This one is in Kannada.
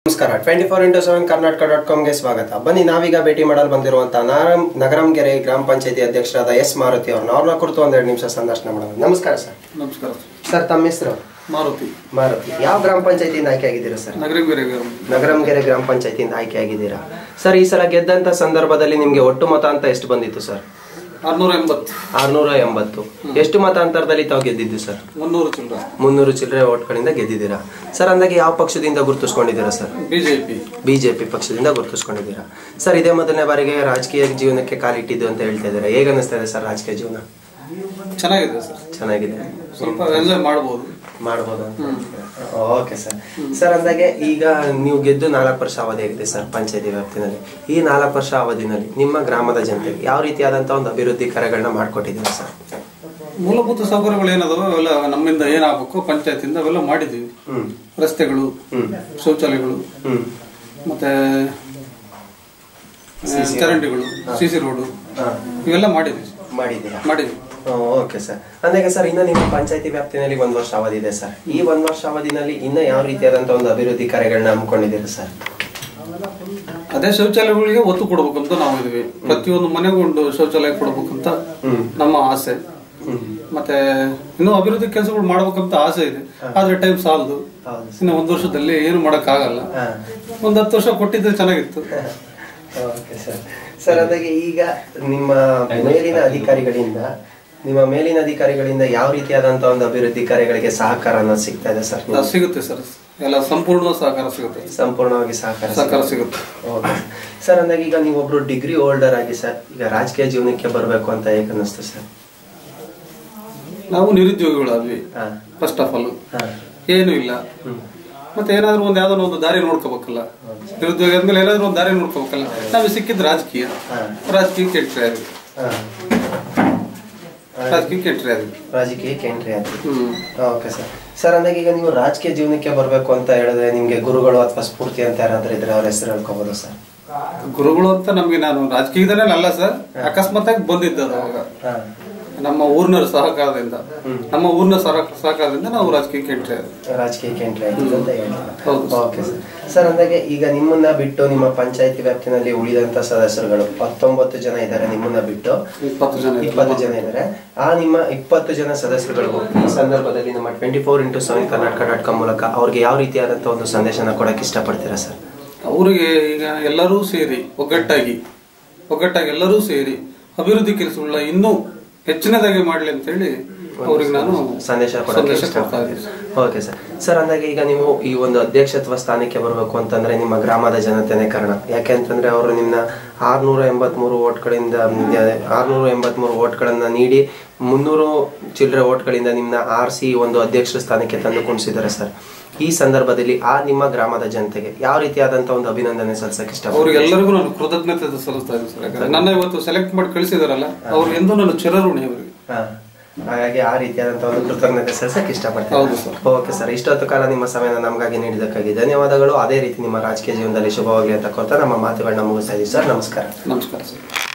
ನಮಸ್ಕಾರ twenty four into seven Karnataka dot ಕಾಮ್ಗೆ ಸ್ವಾಗತ ಬನ್ನಿ ನಾವೀಗ ಭೇಟಿ ಮಾಡಲು ಬಂದಿರುವಂತಹ ನಾರಂ ನಗರಂಗೆರೆ ಗ್ರಾಮ ಪಂಚಾಯತಿ ಅಧ್ಯಕ್ಷರಾದ ಎಸ್ ಮಾರುತಿ ಅವ್ರನ್ನ ಅವ್ರನ್ನ ಕುರಿತು ಒಂದೆರಡು ನಿಮಿಷ ಸಂದರ್ಶನ ಮಾಡೋಣ ನಮಸ್ಕಾರ ಸರ್ ನಮಸ್ಕಾರ ಸರ್ ತಮ್ಮ ಹೆಸರು ಮಾರುತಿ ಮಾರುತಿ ಯಾವ ಗ್ರಾಮ ಪಂಚಾಯತಿಯಿಂದ ಆಯ್ಕೆ ಆಗಿದ್ದೀರಾ ಸರ್ ನಗರಗಿರಿ ನಗರಂಗೆರೆ ಗ್ರಾಮ ಪಂಚಾಯತಿಯಿಂದ ಆಯ್ಕೆ ಆಗಿದ್ದೀರಾ ಸರ್ ಈ ಸಲ ಗೆದ್ದಂತ ಸಂದರ್ಭದಲ್ಲಿ ನಿಮ್ಗೆ ಒಟ್ಟು ಮತ ಅಂತ ಎಷ್ಟು ಬಂದಿತ್ತು ಸರ್ ಆರ್ನೂರ ಎಂಬತ್ತು ಆರ್ನೂರ ಎಂಬತ್ತು ಎಷ್ಟು ಮತಾಂತರದಲ್ಲಿ ತಾವು ಗೆದ್ದಿದ್ದು ಸರ್ ಮುನ್ನೂರು ಚಿಲ್ಲರೆ ಮುನ್ನೂರು ಚಿಲ್ಲರೆ ಓಟ್ಗಳಿಂದ ಗೆದ್ದಿದ್ದೀರಾ ಸರ್ ಅಂದಾಗೆ ಯಾವ ಪಕ್ಷದಿಂದ ಗುರುತಿಸ್ಕೊಂಡಿದ್ದೀರಾ ಸರ್ ಬಿಜೆಪಿ ಬಿಜೆಪಿ ಪಕ್ಷದಿಂದ ಗುರುತಿಸ್ಕೊಂಡಿದ್ದೀರಾ ಸರ್ ಇದೇ ಮೊದಲನೇ ಬಾರಿಗೆ ರಾಜಕೀಯ ಜೀವನಕ್ಕೆ ಕಾಲಿಟ್ಟಿದ್ದು ಅಂತ ಹೇಳ್ತಾ ಇದ್ದಾರೆ ಹೇಗೆ ಅನಿಸ್ತಾ ಇದೆ ಸರ್ ರಾಜಕೀಯ ಜೀವನ ಚೆನ್ನಾಗಿದೆ ಸರ್ ಚೆನ್ನಾಗಿದೆ ಸ್ವಲ್ಪ ಎಂಜಾಯ್ ಮಾಡ್ಬೋದು ಮಾಡ್ಬೋದು ಅಂತ ಓಕೆ ಸರ್ ಸರ್ ಅಂದಾಗೆ ಈಗ ನೀವು ಗೆದ್ದು ನಾಲ್ಕು ವರ್ಷ ಅವಧಿ ಆಗಿದೆ ಸರ್ ಪಂಚಾಯತಿ ವ್ಯಾಪ್ತಿನಲ್ಲಿ ಈ ನಾಲ್ಕು ವರ್ಷ ಅವಧಿನಲ್ಲಿ ನಿಮ್ಮ ಗ್ರಾಮದ ಜನತೆಗೆ ಯಾವ ರೀತಿಯಾದಂತಹ ಒಂದು ಅಭಿವೃದ್ಧಿ ಕಾರ್ಯಗಳನ್ನ ಮಾಡ್ಕೊಟ್ಟಿದ್ದೀರಾ ಸರ್ ಮೂಲಭೂತ ಸೌಕರ್ಯಗಳು ಏನದಾವ ಅವೆಲ್ಲ ನಮ್ಮಿಂದ ಏನಾಗಬೇಕು ಪಂಚಾಯತಿಂದ ಅವೆಲ್ಲ ಮಾಡಿದ್ದೀವಿ ಹ್ಮ್ ರಸ್ತೆಗಳು ಹ್ಮ್ ಶೌಚಾಲಯಗಳು ಹ್ಮ್ ಮತ್ತೆ ಆ, ಚರಂಡಿಗಳು ಸಿ ಸಿ ರೋಡು ಹಾ ಇವೆಲ್ಲ ಮಾಡಿದ್ದೀವಿ ಮಾಡಿದ್ದೀರಾ ಮಾಡಿದ್ದೀವಿ ಓಕೆ ಸರ್ ಅಂದಾಗೆ ಸರ್ ಇನ್ನು ನಿಮ್ಮ ಪಂಚಾಯತಿ ವ್ಯಾಪ್ತಿನಲ್ಲಿ ಒಂದು ವರ್ಷ ಅವಧಿ ಇದೆ ಸರ್ ಈ ಒಂದು ವರ್ಷ ಅವಧಿನಲ್ಲಿ ಇನ್ನು ಯಾವ ರೀತಿಯಾದಂತಹ ಒಂದು ಅಭಿವೃದ್ಧಿ ಕಾರ್ಯಗಳನ್ನ ಹಮ್ಮಿಕೊಂಡಿದ್ದೀರಾ ಸರ್ ಅದೇ ಶೌಚಾಲಯಗಳಿಗೆ ಒತ್ತು ಕೊಡ್ಬೇಕಂತ ನಾವು ಇದೀವಿ ಪ್ರತಿಯೊಂದು ಮನೆಗೂ ಒಂದು ಶೌಚಾಲಯ ಕೊಡ್ಬೇಕಂತ ಹ್ಮ್ ನಮ್ಮ ಆಸೆ ಹ್ಮ್ ಮತ್ತೆ ಇನ್ನೂ ಅಭಿವೃದ್ಧಿ ಕೆಲಸಗಳು ಮಾಡ್ಬೇಕಂತ ಆಸೆ ಇದೆ ಆದ್ರೆ ಟೈಮ್ ಸಾಲದು ಹೌದು ಇನ್ನು ಒಂದು ವರ್ಷದಲ್ಲಿ ಏನು ಮಾಡಕ್ ಆಗಲ್ಲ ಹಾ ಒಂದ್ ಹತ್ತು ವರ್ಷ ಕೊಟ್ಟಿದ್ರೆ ಚೆನ್ನಾಗಿತ್ತು ಓಕೆ ಸರ್ ಸರ್ ಅಂದಾಗೆ ಈಗ ನಿಮ್ಮ ಮೇಲಿನ ಅಧಿಕಾರಿಗಳಿಂದ ನಿಮ್ಮ ಮೇಲಿನ ಅಧಿಕಾರಿಗಳಿಂದ ಯಾವ ರೀತಿಯಾದಂತಹ ಒಂದು ಅಭಿವೃದ್ಧಿ ಕಾರ್ಯಗಳಿಗೆ ಸಹಕಾರ ಅನ್ನೋದು ಸಿಗ್ತಾ ಇದೆ ಸರ್ ಅದು ಸಿಗುತ್ತೆ ಸರ್ ಎಲ್ಲ ಸಂಪೂರ್ಣ ಸಹಕಾರ ಸಿಗುತ್ತೆ ಸಂಪೂರ್ಣವಾಗಿ ಸಹಕಾರ ಸಹಕಾರ ಸಿಗುತ್ತೆ ಓಕೆ ಸರ್ ಅಂದಾಗ ಈಗ ನೀವು ಒಬ್ರು ಡಿಗ್ರಿ ಹೋಲ್ಡರ್ ಆಗಿ ಸರ್ ಈಗ ರಾಜಕೀಯ ಜೀವನಕ್ಕೆ ಬರಬೇಕು ಅಂತ ಹೇಗೆ ಅನ್ನಿಸ್ತು ಸರ್ ನಾವು ನಿರುದ್ಯೋಗಿಗಳಾದ್ವಿ ಹಾ ಫಸ್ಟ್ ಆಫ್ ಆಲ್ ಹಾ ಏನು ಇಲ್ಲ ಮತ್ತೆ ಏನಾದ್ರೂ ಒಂದ್ ಯಾವ್ದಾದ್ರು ಒಂದು ದಾರಿ ನೋಡ್ಕೋಬೇಕಲ್ಲ ನಿರುದ್ಯೋಗ ಆದ್ಮೇಲೆ ಏನಾದ್ರೂ ಒಂದು ದಾರಿ ನೋಡ್ಕೋಬೇಕಲ್ಲ ನಮಗೆ ಸಿಕ್ಕಿದ್ ರಾಜಕೀಯ ಹಾ ರಾಜಕೀಯಕ್ಕೆ ಎಂಟ್ರಿ ಆದ್ವಿ ಹಾ ರಾಜಕೀಯಕ್ಕೆ ಎಂಟ್ರಿ ಆದ್ವಿ ರಾಜಕೀಯಕ್ಕೆ ಎಂಟ್ರಿ ಆದ್ರಿ ಹ್ಮ್ ಓಕೆ ಸರ್ ಸರ್ ಅಂದಾಗ ಈಗ ನೀವು ರಾಜಕೀಯ ಜೀವನಕ್ಕೆ ಬರಬೇಕು ಅಂತ ಹೇಳಿದ್ರೆ ನಿಮ್ಗೆ ಗುರುಗಳು ಅಥವಾ ಸ್ಫೂರ್ತಿ ಅಂತ ಯಾರಾದ್ರೂ ಇದ್ರೆ ಅವ್ರ ಹೆಸರು ಹೇಳ್ಕೋಬಹುದು ಸರ್ ಗುರುಗಳು ಅಂತ ನಮ್ಗೆ ನಾನು ರಾಜಕೀಯದಲ್ಲೇ ಅಲ್ಲ ಸರ್ ಅಕಸ್ಮಾತ್ ಆಗಿ ಬಂದಿದ್ದದು ಅವಾಗ ಹಾ ನಮ್ಮ ಊರಿನ ಸಹಕಾರದಿಂದ ನಮ್ಮ ಊರಿನ ಸಹ- ಸಹಕಾರದಿಂದ ನಾವು ರಾಜಕೀಯಕ್ಕೆ ಎಂಟ್ರಿ ಆದ್ವಿ ರಾಜಕೀಯಕ್ಕೆ ಎಂಟ್ರಿ ಆಗಿದೆ ಅಂತ ಹೇಳ್ತಾರೆ ಹೌದು. ಓಕೆ ಸರ್ ಸರ್ ಅಂದಾಗೆ ಈಗ ನಿಮ್ಮನ್ನ ಬಿಟ್ಟು ನಿಮ್ಮ ಪಂಚಾಯತಿ ವ್ಯಾಪ್ತಿನಲ್ಲಿ ಉಳಿದಂತ ಸದಸ್ಯರುಗಳು ಹತ್ತೊಂಬತ್ತು ಜನ ಇದ್ದಾರೆ ನಿಮ್ಮನ್ನ ಬಿಟ್ಟು ಇಪ್ಪತ್ತು ಜನ ಇದ್ರು. ಇಪ್ಪತ್ತು ಜನ ಇದ್ದಾರೆ ಆ ನಿಮ್ಮ ಇಪ್ಪತ್ತು ಜನ ಸದಸ್ಯರುಗಳು ಈ ಸಂದರ್ಭದಲ್ಲಿ ನಮ್ಮ twenty four into seven Karnataka dot com ಮೂಲಕ ಅವ್ರಿಗೆ ಯಾವ ರೀತಿಯಾದಂಥ ಒಂದು ಸಂದೇಶನ ಕೊಡಕ್ಕೆ ಇಷ್ಟಪಡ್ತೀರಾ ಸರ್ ಅವರಿಗೆ ಈಗ ಎಲ್ಲರೂ ಸೇರಿ ಒಗ್ಗಟ್ಟಾಗಿ ಒಗ್ಗಟ್ಟಾಗಿ ಎಲ್ಲರೂ ಸೇರಿ ಅಭಿವೃದ್ಧಿ ಕೆಲಸಗಳನ್ನ ಇನ್ನೂ ಹೆಚ್ಚಿನದಾಗಿ ಮಾಡಲಿ ಅಂತ ಹೇಳಿ ಅವ್ರಿಗೆ ನಾನು ಸಂದೇಶ ಕೊಡಕ್ಕೆ ಸಂದೇಶ ಕೊಡ್ತಾ ಇಷ್ಟಪಡ್ತೀನಿ ಇದ್ದೀನಿ ಓಕೆ ಸರ್ ಸರ್ ಅಂದಾಗೆ ಈಗ ನೀವು ಈ ಒಂದು ಅಧ್ಯಕ್ಷತ್ವ ಸ್ಥಾನಕ್ಕೆ ಬರಬೇಕು ಅಂತಂದ್ರೆ ನಿಮ್ಮ ಗ್ರಾಮದ ಜನತೆನೇ ಕಾರಣ ಯಾಕೆ ಅಂತಂದ್ರೆ ಅವರು ನಿಮ್ನ ಆರ್ನೂರ ಎಂಬತ್ಮೂರು ಓಟ್ಗಳಿಂದ ಆರ್ನೂರ ಎಂಬತ್ಮೂರು ಓಟ್ಗಳನ್ನ ನೀಡಿ ಮುನ್ನೂರು ಚಿಲ್ಲರೆ ಓಟ್ಗಳಿಂದ ನಿಮ್ನ ಆರಿಸಿ ಒಂದು ಅಧ್ಯಕ್ಷರ ಸ್ಥಾನಕ್ಕೆ ತಂದು ಕುಣಿಸಿದ್ದಾರೆ ಸರ್ ಈ ಸಂದರ್ಭದಲ್ಲಿ ಆ ನಿಮ್ಮ ಗ್ರಾಮದ ಜನತೆಗೆ ಯಾವ ರೀತಿಯಾದಂತಹ ಒಂದು ಅಭಿನಂದನೆ ಸಲ್ಲಿಸಕ್ಕೆ ಇಷ್ಟ ಅವ್ರಿಗೆಲ್ಲರಿಗೂ ನಾನು ಕೃತಜ್ಞತೆ ಸಲ್ಲಿಸ್ತಾ ಇದ್ದೀನಿ ಸರ್ ಯಾಕಂದ್ರೆ ನನ್ನ ಇವತ್ತು ಸೆಲೆಕ್ಟ್ ಮಾಡಿ ಕಳಿಸಿದಾರಲ್ಲ ಅವ್ರು ಎಂದೂ ನಾನು ಚಿರಋಣಿ ಅವರಿಗೆ ಹಾ. ಹಾಗಾಗಿ ಆ ರೀತಿಯಾದಂತಹ ಒಂದು ಕೃತಜ್ಞತೆ ಸಲ್ಲಿಸಕ್ಕೆ ಇಷ್ಟಪಡ್ತೀನಿ ಹೌದು ಸರ್ ಓಕೆ ಸರ್ ಇಷ್ಟೊತ್ತು ಕಾಲ ನಿಮ್ಮ ಸಮಯನ ನಮಗಾಗಿ ನೀಡಿದ್ದಕ್ಕಾಗಿ ಧನ್ಯವಾದಗಳು ಅದೇ ರೀತಿ ನಿಮ್ಮ ರಾಜಕೀಯ ಜೀವನದಲ್ಲಿ ಶುಭವಾಗಲಿ ಅಂತ ಕೊಡ್ತಾ ನಮ್ಮ ಮಾತುಗಳನ್ನ ಮುಗಿಸ್ತಾ ಇದ್ದೀವಿ ಸರ್ ನಮಸ್ಕಾರ ನಮಸ್ಕಾರ ಸರ್